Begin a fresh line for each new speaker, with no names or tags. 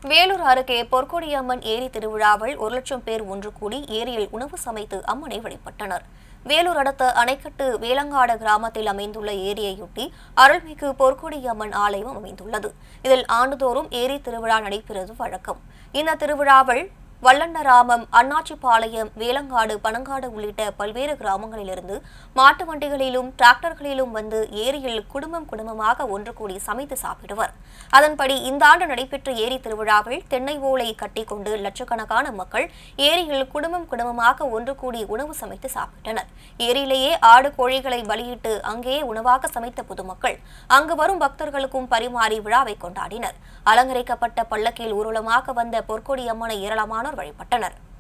வேலூர் அருகே பொற்கொடியம்மன் ஏரி திருவிழாவில் ஒரு லட்சம் பேர் ஒன்று கூடி ஏரியில் உணவு சமைத்து அம்மனை வழிபட்டனர் வேலூர் அடுத்த அணைக்கட்டு வேலங்காடு கிராமத்தில் அமைந்துள்ள ஏரியையொட்டி அருள்மிகு பொற்கொடியம்மன் ஆலயம் அமைந்துள்ளது இதில் ஆண்டுதோறும் ஏரி திருவிழா நடைபெறுவது வழக்கம் இந்த திருவிழாவில் வல்லண்ணராமம் அண்ணாச்சிபாளையம் வேலங்காடு பனங்காடு உள்ளிட்ட பல்வேறு கிராமங்களிலிருந்து மாட்டு வண்டிகளிலும் டிராக்டர்களிலும் வந்து ஏரியில் குடும்பம் குடும்பமாக ஒன்று கூடி சமைத்து சாப்பிடுவர் அதன்படி இந்த ஆண்டு நடைபெற்ற ஏரி திருவிழாவில் தென்னை ஓலை கட்டிக்கொண்டு லட்சக்கணக்கான மக்கள் ஏரியில் குடும்பம் குடும்பமாக ஒன்று கூடி உணவு சமைத்து சாப்பிட்டனர் ஏரியிலேயே ஆடு கோழிகளை பலியிட்டு அங்கேயே உணவாக சமைத்த பொதுமக்கள் அங்கு வரும் பக்தர்களுக்கும் பரிமாறி விழாவை கொண்டாடினர் அலங்கரிக்கப்பட்ட பல்லக்கில் ஊர்வலமாக வந்த பொற்கொடி அம்மனை ஏராளமானோர் வழிபட்டனர்